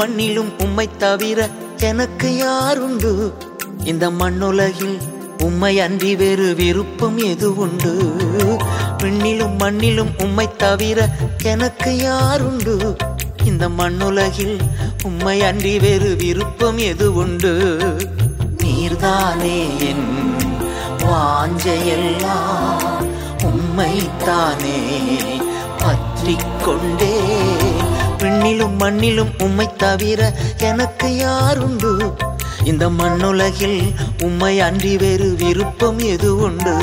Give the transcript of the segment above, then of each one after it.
மண்ணிலும் உம்மை தவிர எனக்கு யாருண்டு இந்த மண்ணுலகில் உம்மை அன்றி வேறு விருப்பம் எது உண்டு விண்ணிலும் மண்ணிலும் உம்மை தவிர எனக்கு யாருண்டு இந்த மண்ணுலகில் உம்மை அன்றி வேறு விருப்பம் எது உண்டு நீர்தானே என் வாஞ்சையெல்லாம் உம்மைத்தானே பற்றிக் கொண்டே விண்ணிலும் மண்ணிலும் உம்மை தவிர எனக்கு யாருண்டு இந்த மண்ணுலகில் உம்மை அன்றி வேறு விருப்பம் எது உண்டு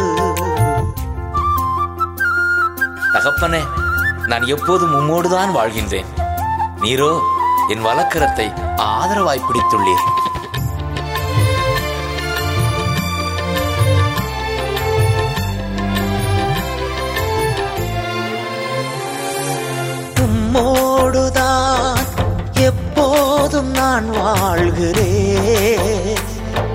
தகப்பனே நான் எப்போதும் உம்மோடுதான் வாழ்கின்றேன் நீரோ என் வலக்கரத்தை ஆதரவாய் பிடித்துள்ளீர் உம்மோடுதான் எப்போதும் நான் வாழ்கிறேன்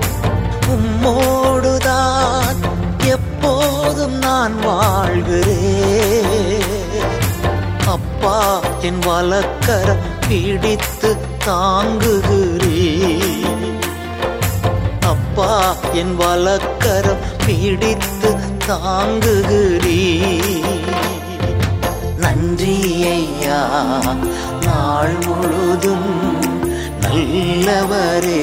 உம்மோடுதான் எப்போதும் நான் வாழ்கிறேன் அப்பா என் வலக்கரம் பிடித்து தாங்குகிறேன் அப்பா என் வலக்கரம் பிடித்து தாங்குகிறேன் நன்றி ஐயா நாள் முழுதும் நல்லவரே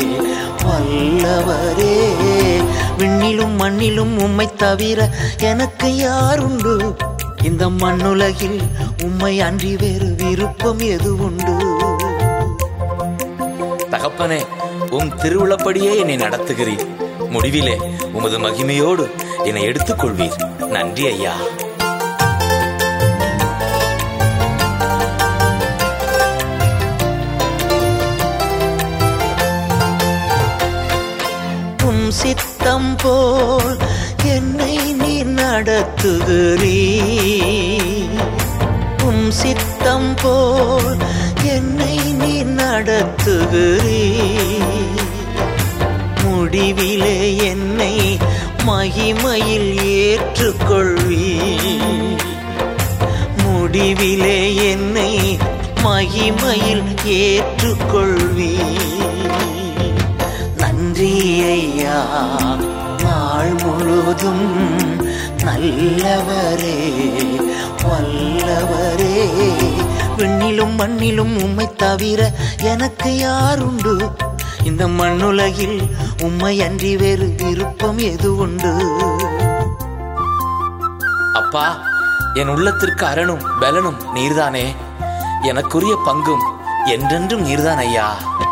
வல்லவரே விண்ணிலும் மண்ணிலும் உம்மை தவிர எனக்கு யாருண்டு இந்த மண்ணுலகில் உம்மை அன்றி வேறு விருப்பம் எது உண்டு தகப்பனே உம் திருவுளப்படியே என்னை நடத்துகிறீர் முடிவிலே உமது மகிமையோடு என்னை எடுத்துக்கொள்வீர் நன்றி ஐயா உம் சித்தம் போல் என்னை நீ நடத்துகிறீ உம் சித்தம் போல் என்னை நீ நடத்துகிறீ முடிவிலே என்னை மகிமையில் ஏற்றுக்கொள்வீ முடிவிலே என்னை மகிமையில் ஏற்றுக்கொள்வீ நன்றி ஐயா நாள் முழுதும் நல்லவரே வல்லவரே விண்ணிலும் மண்ணிலும் உம்மை தவிர எனக்கு யாருண்டு இந்த மண்ணுலகில் உம்மை அன்றி வேறு விருப்பம் எது உண்டு அப்பா என் உள்ளத்திற்கு அரணும் பலனும் நீர்தானே எனக்குரிய பங்கும் என்றென்றும் நீர்தான் ஐயா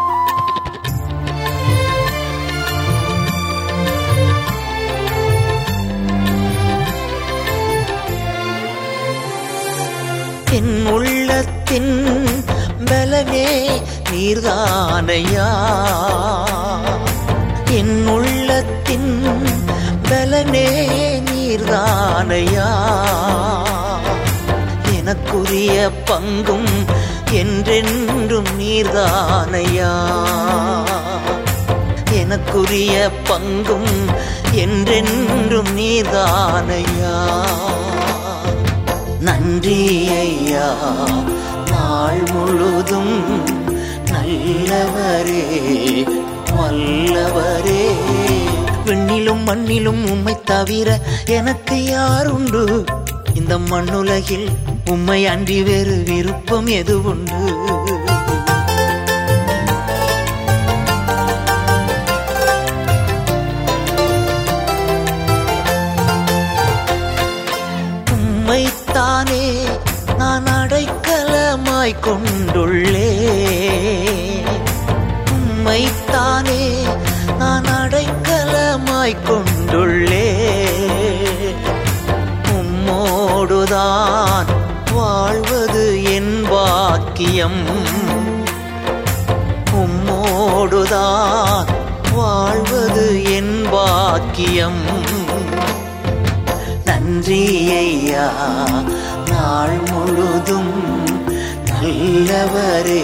என் உள்ளத்தின் பலனே நீர்தானையா என் உள்ளத்தின் பலனே நீர்தானையா எனக்குரிய பங்கும் என்றென்றும் நீர்தானையா எனக்குரிய பங்கும் என்றென்றும் நீர்தானையா நன்றி ஐயா நாள் முழுதும் நல்லவரே வல்லவரே விண்ணிலும் மண்ணிலும் உம்மை தவிர எனக்கு யாருண்டு இந்த மண்ணுலகில் உம்மை அன்றி வேறு விருப்பம் எது உண்டு உம்மைத்தானே நான் அடைக்கலமாய் கொண்டுள்ளே உம்மைத்தானே நான் அடைக்கலமாய் கொண்டுள்ளே உம்மோடுதான் வாழ்வது என் பாக்கியம் உம்மோடுதான் வாழ்வது என் பாக்கியம் நன்றி ஐயா நாள் முழுதும் நல்லவரே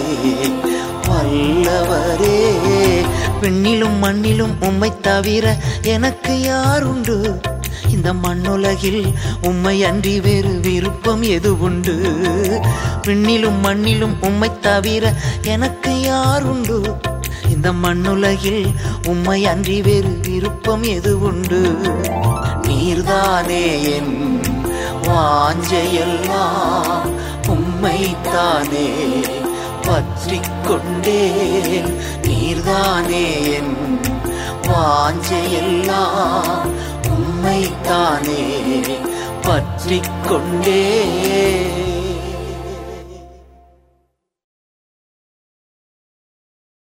வல்லவரே விண்ணிலும் மண்ணிலும் உம்மை தவிர எனக்கு யாருண்டு இந்த மண்ணுலகில் உம்மை அன்றி வேறு விருப்பம் எது உண்டு விண்ணிலும் மண்ணிலும் உம்மை தவிர எனக்கு யாருண்டு இந்த மண்ணுலகில் உம்மை அன்றி வேறு விருப்பம் எது உண்டு நீர்தானே என் வாஞ்சையெல்லாம் உம்மைத்தானே பற்றிக் கொண்டேன் நீர்தானே என் வாஞ்சையெல்லாம் உம்மைத்தானே பற்றிக் கொண்டேன்